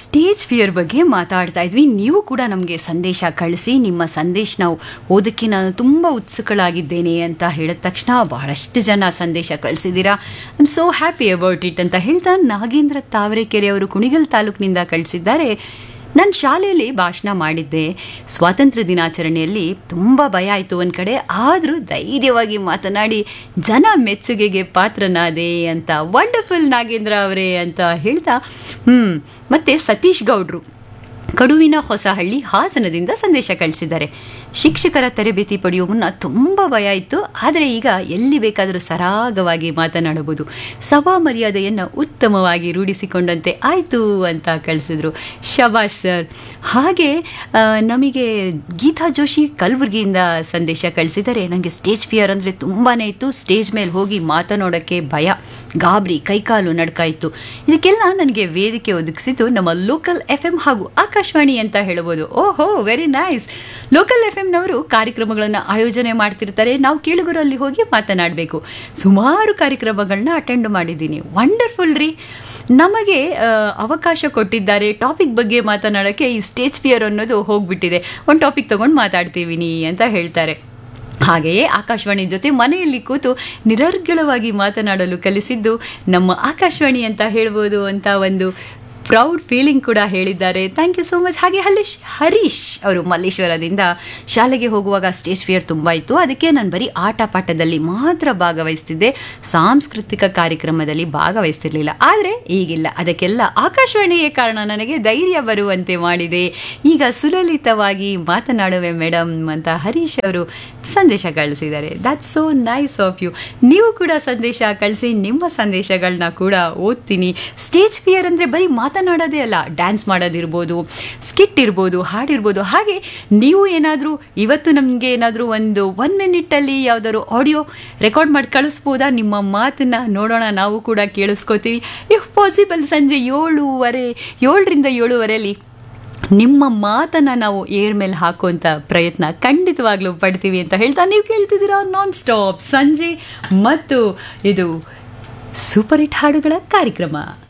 stage fear ಬಗ್ಗೆ ಮಾತಾಡ್ತಾ ಇದ್ವಿ ನೀವು ಕೂಡ ನಮಗೆ ಸಂದೇಶ ಕಳಿಸಿ ನಿಮ್ಮ ಸಂದೇಶ ನಾವು ಓದಕ್ಕೆ ನಾನು ತುಂಬ ಉತ್ಸುಕಳಾಗಿದ್ದೇನೆ ಅಂತ ಹೇಳಿದ ತಕ್ಷಣ ಬಹಳಷ್ಟು ಜನ ಸಂದೇಶ ಕಳಿಸಿದ್ದೀರಾ I am so happy about it ಅಂತ ಹೇಳ್ತಾ ನಾಗೇಂದ್ರ ತಾವರೆಕೆರೆ ಅವರು ಕುಣಿಗಲ್ ತಾಲೂಕಿನಿಂದ ಕಳಿಸಿದ್ದಾರೆ ನಾನು ಶಾಲೆಯಲ್ಲಿ ಭಾಷಣ ಮಾಡಿದ್ದೆ ಸ್ವಾತಂತ್ರ್ಯ ದಿನಾಚರಣೆಯಲ್ಲಿ ತುಂಬ ಭಯ ಆಯಿತು ಒಂದು ಕಡೆ ಆದರೂ ಧೈರ್ಯವಾಗಿ ಮಾತನಾಡಿ ಜನ ಮೆಚ್ಚುಗೆಗೆ ಪಾತ್ರನಾದೆ ಅಂತ ವಂಡರ್ಫುಲ್ ನಾಗೇಂದ್ರ ಅವರೇ ಅಂತ ಹೇಳ್ತಾ ಹ್ಞೂ ಮತ್ತು ಸತೀಶ್ ಗೌಡ್ರು ಕಡುವಿನ ಹೊಸಹಳ್ಳಿ ಹಾಸನದಿಂದ ಸಂದೇಶ ಕಳಿಸಿದ್ದಾರೆ ಶಿಕ್ಷಕರ ತರಬೇತಿ ಪಡೆಯುವ ಮುನ್ನ ತುಂಬ ಭಯ ಇತ್ತು ಆದರೆ ಈಗ ಎಲ್ಲಿ ಬೇಕಾದರೂ ಸರಾಗವಾಗಿ ಮಾತನಾಡಬಹುದು ಸಭಾ ಮರ್ಯಾದೆಯನ್ನು ಉತ್ತಮವಾಗಿ ರೂಢಿಸಿಕೊಂಡಂತೆ ಆಯಿತು ಅಂತ ಕಳಿಸಿದ್ರು ಶಬಾಷ್ ಸರ್ ಹಾಗೆ ಆ, ನಮಗೆ ಗೀತಾ ಜೋಶಿ ಕಲಬುರಗಿಯಿಂದ ಸಂದೇಶ ಕಳಿಸಿದ್ದಾರೆ ನನಗೆ ಸ್ಟೇಜ್ ಫಿಯರ್ ಅಂದರೆ ತುಂಬಾ ಇತ್ತು ಸ್ಟೇಜ್ ಮೇಲೆ ಹೋಗಿ ಮಾತನಾಡೋಕ್ಕೆ ಭಯ ಗಾಬರಿ ಕೈಕಾಲು ನಡ್ಕ ಇತ್ತು ಇದಕ್ಕೆಲ್ಲ ನನಗೆ ವೇದಿಕೆ ಒದಗಿಸಿದ್ದು ನಮ್ಮ ಲೋಕಲ್ ಎಫ್ ಎಂ ಹಾಗೂ ಆಕಾಶವಾಣಿ ಅಂತ ಹೇಳ್ಬೋದು ಓಹೋ ವೆರಿ ನೈಸ್ ಲೋಕಲ್ ಎಫ್ ಎಂನವರು ಕಾರ್ಯಕ್ರಮಗಳನ್ನು ಆಯೋಜನೆ ಮಾಡ್ತಿರ್ತಾರೆ ನಾವು ಕೇಳುಗರಲ್ಲಿ ಹೋಗಿ ಮಾತನಾಡಬೇಕು ಸುಮಾರು ಕಾರ್ಯಕ್ರಮಗಳನ್ನ ಅಟೆಂಡ್ ಮಾಡಿದ್ದೀನಿ ವಂಡರ್ಫುಲ್ ರೀ ನಮಗೆ ಆ, ಅವಕಾಶ ಕೊಟ್ಟಿದ್ದಾರೆ ಟಾಪಿಕ್ ಬಗ್ಗೆ ಮಾತನಾಡೋಕ್ಕೆ ಈ ಸ್ಟೇಜ್ ಫಿಯರ್ ಅನ್ನೋದು ಹೋಗ್ಬಿಟ್ಟಿದೆ ಒಂದು ಟಾಪಿಕ್ ತೊಗೊಂಡು ಮಾತಾಡ್ತೀವಿ ನೀ ಅಂತ ಹೇಳ್ತಾರೆ ಹಾಗೆಯೇ ಆಕಾಶವಾಣಿ ಜೊತೆ ಮನೆಯಲ್ಲಿ ಕೂತು ನಿರರ್ಗಳವಾಗಿ ಮಾತನಾಡಲು ಕಲಿಸಿದ್ದು ನಮ್ಮ ಆಕಾಶವಾಣಿ ಅಂತ ಹೇಳ್ಬೋದು ಅಂತ ಒಂದು ಪ್ರೌಡ್ ಫೀಲಿಂಗ್ ಕೂಡ ಹೇಳಿದ್ದಾರೆ ಥ್ಯಾಂಕ್ ಯು ಸೋ ಮಚ್ ಹಾಗೆ ಹರೀಶ್ ಹರೀಶ್ ಅವರು ಮಲ್ಲೇಶ್ವರದಿಂದ ಶಾಲೆಗೆ ಹೋಗುವಾಗ ಸ್ಟೇಜ್ ಫಿಯರ್ ತುಂಬ ಇತ್ತು ಅದಕ್ಕೆ ನಾನು ಬರೀ ಆಟ ಪಾಠದಲ್ಲಿ ಮಾತ್ರ ಭಾಗವಹಿಸ್ತಿದ್ದೆ ಸಾಂಸ್ಕೃತಿಕ ಕಾರ್ಯಕ್ರಮದಲ್ಲಿ ಭಾಗವಹಿಸ್ತಿರ್ಲಿಲ್ಲ ಆದರೆ ಈಗಿಲ್ಲ ಅದಕ್ಕೆಲ್ಲ ಆಕಾಶವಾಣಿಯೇ ಕಾರಣ ನನಗೆ ಧೈರ್ಯ ಬರುವಂತೆ ಮಾಡಿದೆ ಈಗ ಸುಲಲಿತವಾಗಿ ಮಾತನಾಡುವೆ ಮೇಡಮ್ ಅಂತ ಹರೀಶ್ ಅವರು ಸಂದೇಶ ಕಳಿಸಿದ್ದಾರೆ that's so nice of you ನೀವು ಕೂಡ ಸಂದೇಶ ಕಳಿಸಿ ನಿಮ್ಮ ಸಂದೇಶಗಳನ್ನ ಕೂಡ ಓದ್ತೀನಿ ಸ್ಟೇಜ್ ಫಿಯರ್ ಅಂದರೆ ಬರೀ ಮಾತನಾಡೋದೇ ಅಲ್ಲ ಡ್ಯಾನ್ಸ್ ಮಾಡೋದಿರ್ಬೋದು ಸ್ಕಿಟ್ ಇರ್ಬೋದು ಹಾಡಿರ್ಬೋದು ಹಾಗೆ ನೀವು ಏನಾದರೂ ಇವತ್ತು ನಮಗೆ ಏನಾದರೂ ಒಂದು ಒನ್ ಮಿನಿಟಲ್ಲಿ ಯಾವುದಾದ್ರು ಆಡಿಯೋ ರೆಕಾರ್ಡ್ ಮಾಡಿ ಕಳಿಸ್ಬೋದಾ ನಿಮ್ಮ ಮಾತನ್ನ ನೋಡೋಣ ನಾವು ಕೂಡ ಕೇಳಿಸ್ಕೋತೀವಿ ಇಫ್ ಪಾಸಿಬಲ್ ಸಂಜೆ ಏಳುವರೆ ಏಳರಿಂದ ಏಳುವರೆಯಲ್ಲಿ ನಿಮ್ಮ ಮಾತನ್ನ ನಾವು ಏರ್ ಮೇಲೆ ಹಾಕುವಂಥ ಪ್ರಯತ್ನ ಖಂಡಿತವಾಗ್ಲೂ ಪಡ್ತೀವಿ ಅಂತ ಹೇಳ್ತಾ ನೀವು ಕೇಳ್ತಿದ್ದೀರಾ ನಾನ್ ಸ್ಟಾಪ್ ಸಂಜೆ ಮತ್ತು ಇದು ಸೂಪರ್ ಹಿಟ್ ಹಾಡುಗಳ ಕಾರ್ಯಕ್ರಮ